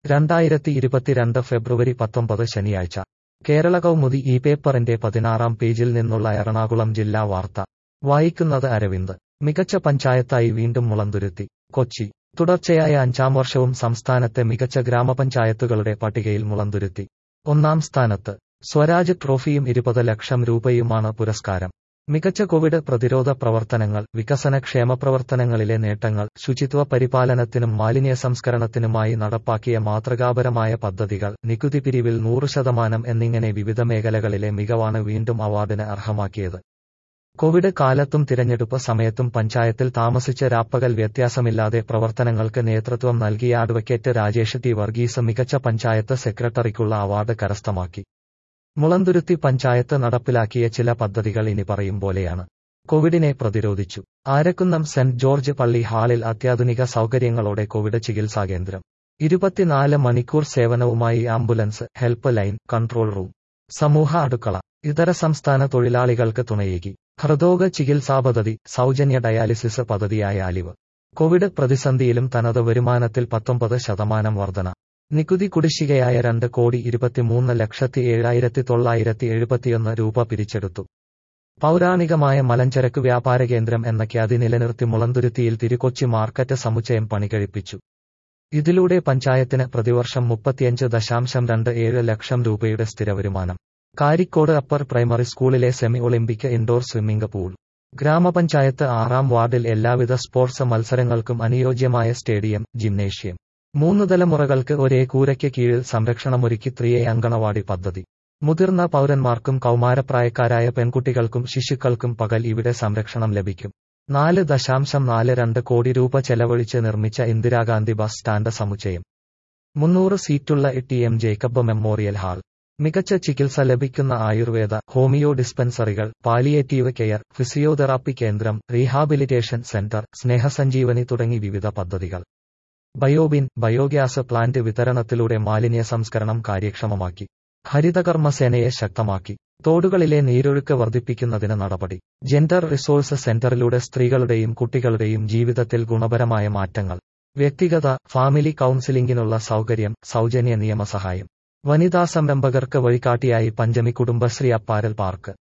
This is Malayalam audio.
രണ്ടായിരത്തി ഇരുപത്തിരണ്ട് ഫെബ്രുവരി പത്തൊമ്പത് ശനിയാഴ്ച കേരള കൗമുദി ഈ പേപ്പറിന്റെ പതിനാറാം പേജിൽ നിന്നുള്ള എറണാകുളം ജില്ലാ വാർത്ത വായിക്കുന്നത് അരവിന്ദ് മികച്ച പഞ്ചായത്തായി വീണ്ടും മുളന്തുരുത്തി കൊച്ചി തുടർച്ചയായ അഞ്ചാം വർഷവും സംസ്ഥാനത്തെ മികച്ച ഗ്രാമപഞ്ചായത്തുകളുടെ പട്ടികയിൽ മുളന്തുരുത്തി ഒന്നാം സ്ഥാനത്ത് സ്വരാജ് ട്രോഫിയും ഇരുപത് ലക്ഷം രൂപയുമാണ് പുരസ്കാരം മികച്ച കോവിഡ് പ്രതിരോധ പ്രവർത്തനങ്ങൾ വികസന ക്ഷേമ പ്രവർത്തനങ്ങളിലെ നേട്ടങ്ങൾ ശുചിത്വ പരിപാലനത്തിനും മാലിന്യ സംസ്കരണത്തിനുമായി നടപ്പാക്കിയ മാതൃകാപരമായ പദ്ധതികൾ നികുതി പിരിവിൽ നൂറ് ശതമാനം എന്നിങ്ങനെ വിവിധ മേഖലകളിലെ മികവാണ് വീണ്ടും അവാർഡിന് അർഹമാക്കിയത് കോവിഡ് കാലത്തും തിരഞ്ഞെടുപ്പ് സമയത്തും പഞ്ചായത്തിൽ താമസിച്ച രാപ്പകൽ വ്യത്യാസമില്ലാതെ പ്രവർത്തനങ്ങൾക്ക് നേതൃത്വം നൽകിയ അഡ്വക്കേറ്റ് രാജേഷ് ടി വർഗീസ് മികച്ച പഞ്ചായത്ത് സെക്രട്ടറിക്കുള്ള അവാർഡ് കരസ്ഥമാക്കി മുളന്തുരുത്തി പഞ്ചായത്ത് നടപ്പിലാക്കിയ ചില പദ്ധതികൾ ഇനി പറയും പോലെയാണ് കോവിഡിനെ പ്രതിരോധിച്ചു ആരക്കുന്നം സെന്റ് ജോർജ് പള്ളി ഹാളിൽ അത്യാധുനിക സൗകര്യങ്ങളോടെ കോവിഡ് ചികിത്സാ കേന്ദ്രം ഇരുപത്തിനാല് മണിക്കൂർ സേവനവുമായി ambulance help line control room സമൂഹ അടുക്കള ഇതര സംസ്ഥാന തൊഴിലാളികൾക്ക് തുണയേകി ഹൃദോഗ ചികിത്സാ പദ്ധതി സൗജന്യ ഡയാലിസിസ് പദ്ധതിയായ അലിവ് കോവിഡ് പ്രതിസന്ധിയിലും തനത് വരുമാനത്തിൽ പത്തൊമ്പത് ശതമാനം വർധന നികുതി കുടിശ്ശികയായ രണ്ട് കോടി ഇരുപത്തിമൂന്ന് ലക്ഷത്തി ഏഴായിരത്തി തൊള്ളായിരത്തി എഴുപത്തിയൊന്ന് രൂപ പിരിച്ചെടുത്തു പൗരാണികമായ മലഞ്ചരക്ക് വ്യാപാര കേന്ദ്രം എന്ന ഖ്യാതി നിലനിർത്തി മുളന്തുരുത്തിയിൽ തിരുക്കൊച്ചി മാർക്കറ്റ് സമുച്ചയം പണികഴിപ്പിച്ചു ഇതിലൂടെ പഞ്ചായത്തിന് പ്രതിവർഷം മുപ്പത്തിയഞ്ച് ദശാംശം രണ്ട് ഏഴ് ലക്ഷം രൂപയുടെ സ്ഥിരവരുമാനം കാരിക്കോട് അപ്പർ പ്രൈമറി സ്കൂളിലെ semi olympic indoor swimming pool ഗ്രാമപഞ്ചായത്ത് ആറാം വാർഡിൽ എല്ലാവിധ സ്പോർട്സ് മത്സരങ്ങൾക്കും അനുയോജ്യമായ സ്റ്റേഡിയം ജിംനേഷ്യം മൂന്ന് തലമുറകൾക്ക് ഒരേ കൂരയ്ക്ക് കീഴിൽ സംരക്ഷണമൊരുക്കി ത്രിയെ അങ്കണവാടി പദ്ധതി മുതിർന്ന പൗരന്മാർക്കും കൗമാരപ്രായക്കാരായ പെൺകുട്ടികൾക്കും ശിശുക്കൾക്കും പകൽ ഇവിടെ സംരക്ഷണം ലഭിക്കും നാല് ദശാംശം നാല് രണ്ട് കോടി രൂപ ചെലവഴിച്ച് നിർമ്മിച്ച ഇന്ദിരാഗാന്ധി ബസ് സ്റ്റാൻഡ് സമുച്ചയം മുന്നൂറ് സീറ്റുള്ള T M Jacob memorial hall മികച്ച ചികിത്സ ലഭിക്കുന്ന Ayurveda homeo dispensaries palliative care physiotherapy കേന്ദ്രം റീഹാബിലിറ്റേഷൻ സെന്റർ സ്നേഹസഞ്ജീവനി തുടങ്ങി വിവിധ പദ്ധതികൾ ബയോബിൻ ബയോഗ്യാസ് പ്ലാന്റ് വിതരണത്തിലൂടെ മാലിന്യ സംസ്കരണം കാര്യക്ഷമമാക്കി ഹരിതകർമ്മസേനയെ ശക്തമാക്കി തോടുകളിലെ നീരൊഴുക്ക് വർദ്ധിപ്പിക്കുന്നതിന് നടപടി ജെൻഡർ റിസോഴ്സ് സെന്ററിലൂടെ സ്ത്രീകളുടെയും കുട്ടികളുടെയും ജീവിതത്തിൽ ഗുണപരമായ മാറ്റങ്ങൾ വ്യക്തിഗത ഫാമിലി കൗൺസിലിംഗിനുള്ള സൗകര്യം സൗജന്യ നിയമസഹായം വനിതാ സംരംഭകർക്ക് വഴികാട്ടിയായി പഞ്ചമി കുടുംബശ്രീ അപ്പാരൽ പാർക്ക്